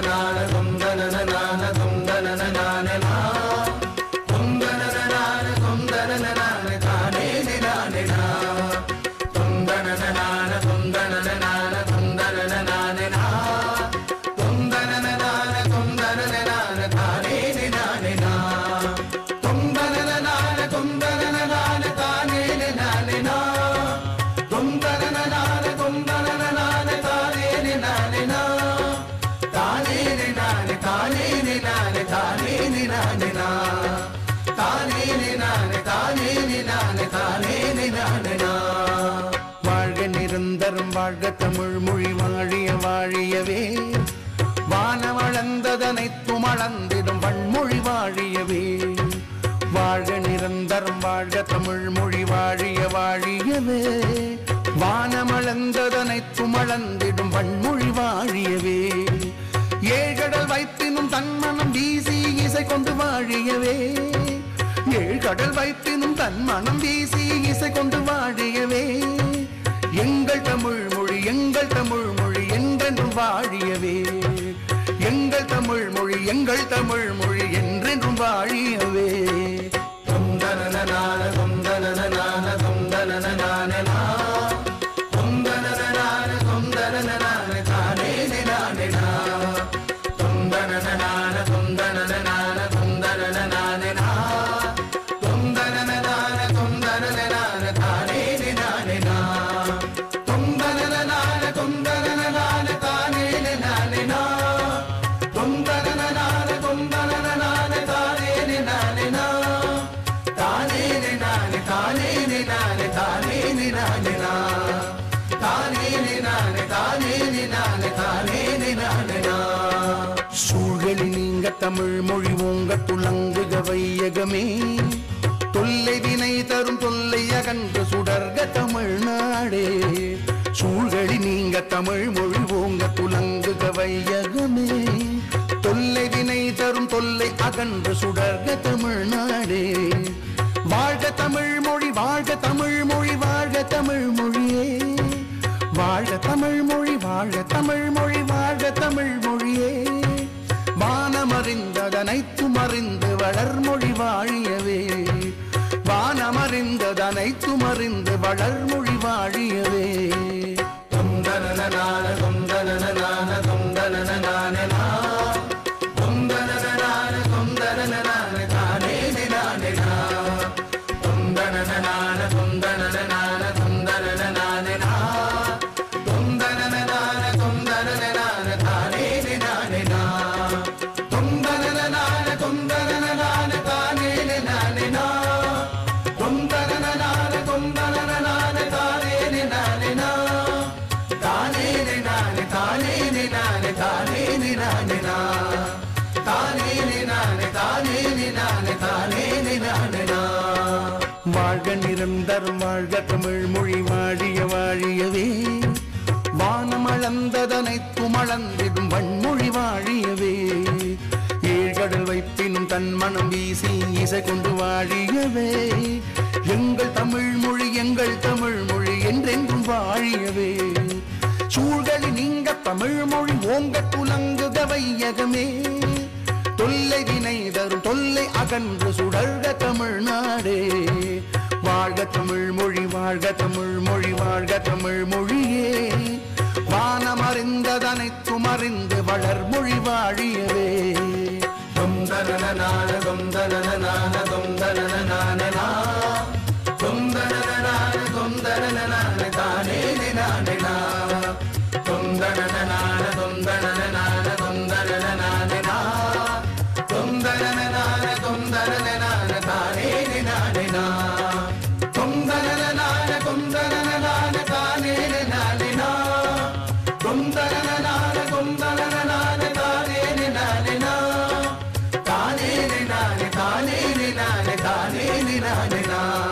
நான தொந்தன நான தொந்தன நான நா தொந்தன நான தொந்தன நான தானே நானே நா தொந்தன நான தொந்தன நான தொந்தன நானே நா தொந்தன நான தொந்தன நான தானே நானே நா தொந்தன நான தொந்தன நான தானே நானே நா தொந்தன நான தொந்தன நான தானே நானே நா தானே நானே தானே நானே தானே நானே நா தானே நானே தானே நானே தானே நானே நா வாழ்க நிரந்தரம் வாழ்க தமிழ் மொழி வாழிய வாழியவே வானவளந்ததனைத்தும் அளந்திடும் வன்மொழி வாழியவே வாழ்க நிரந்தரம் வாழ்க தமிழ் மொழி வாழிய வாழியவே வானமளந்ததனைத்தும் அளந்திடும் வன்மொழி வாழியவே ஏழ்கடல் வைத்தினும் தன்மனம் வீசி இசை கொண்டு வாழியவே ஏழ்கடல் வைத்தினும் தன்மனம் வீசி இசை கொண்டு வாழியவே எங்கள் தமிழ் மொழி எங்கள் தமிழ் மொழி என்றென்றும் வாழியவே எங்கள் தமிழ் மொழி எங்கள் தமிழ் மொழி என்றென்றும் வாழியவே தொந்தன நான தொந்தன நான தொந்தன நான நா தொந்தன நான தொந்தன நான தானே நானே நா தொந்தன நான தொந்தன நான தொந்தன நானே நா தொந்தன நான தொந்தன நான தானே நானே நா தொந்தன நான தொந்தன நான தானே நானே நா தொந்தன நான தொந்தன நான தானே நானே நா தானே நானே தானே நானே தானே நானே நா தானே நானே தானே நானே தானே நானே நா சூழலி நீங்க தமிழ் மொழி ஓங்க துளங்குக வையகமே தொல்லை வினை தரும் தொல்லை அகன்று சுடர்க தமிழ்நாடே சூழலி நீங்க தமிழ் மொழி ஓங்க துளங்குக வையகமே தொல்லை வினை தரும் தொல்லை அகன்று சுடர்க தமிழ்நாடே வாழ்க தமிழ் மொழி வாழ்க தமிழ் மொழி வாழ்க தமிழ் மொழியே வாழ்க தமிழ் மொழி வாழ்க தமிழ் மொழி வாழ்க தமிழ் மொழியே வானமறிந்ததனைத்தும் அறிந்து வளர்மொழி வாழியவே வானமறிந்ததனைத்தும் அறிந்து வளர்மொழி வாழியவே தொந்தன நான தொந்தன நான தொந்தன நானே நா தொந்தன நான தொந்தன நான தானே நானே நா தொந்தன நான தொந்தன நான தொந்தன நானே நா தொந்தன நான தொந்தன நான தானே நானே நா தொந்தன நான தொந்தன நான தானே நானே நா தொந்தன நான தொந்தன நான தானே நானே நா தானே நானே தானே நானே தானே நானே நா தானே நானே தானே நானே தானே நானே நா வாழ்க நிரந்தரம் வாழ்க தமிழ் மொழி வாழிய வாழியவே வானமளந்ததனைத்தும் அளந்திடும் வன்மொழி வாழியவே ஏழ்கடல் வைப்பினும் தன் மனம் வீசி இசை கொண்டு வாழியவே எங்கள் தமிழ் மொழி எங்கள் தமிழ் மொழி என்றென்றும் வாழியவே சூழ்களி நீங்க தமிழ் மொழி ஓங்க துலங்குக வையகமே தொல்லை வினை தரும் தொல்லை அகன்று சுடர்க தமிழ்நாடே வாழ்க தமிழ் மொழி வாழ்க தமிழ் மொழி வாழ்க தமிழ் மொழியே வானமறிந்ததனைத்தும் அறிந்து வளர்மொழி வாழியவே தொந்தன நான தொந்தன நான தொந்தன நான நா தொந்தன நான தொந்தன நான தானே நானே நா தொந்தன நான தொந்தன நான தொந்தன நானே நா தொந்தன நான தொந்தன நான தானே நானே நா தொந்தன நான தொந்தன நான தானே நானே நா தொந்தன நான தொந்தன நான தானே நானே நா தானே நானே தானே நானே தானே நானே நா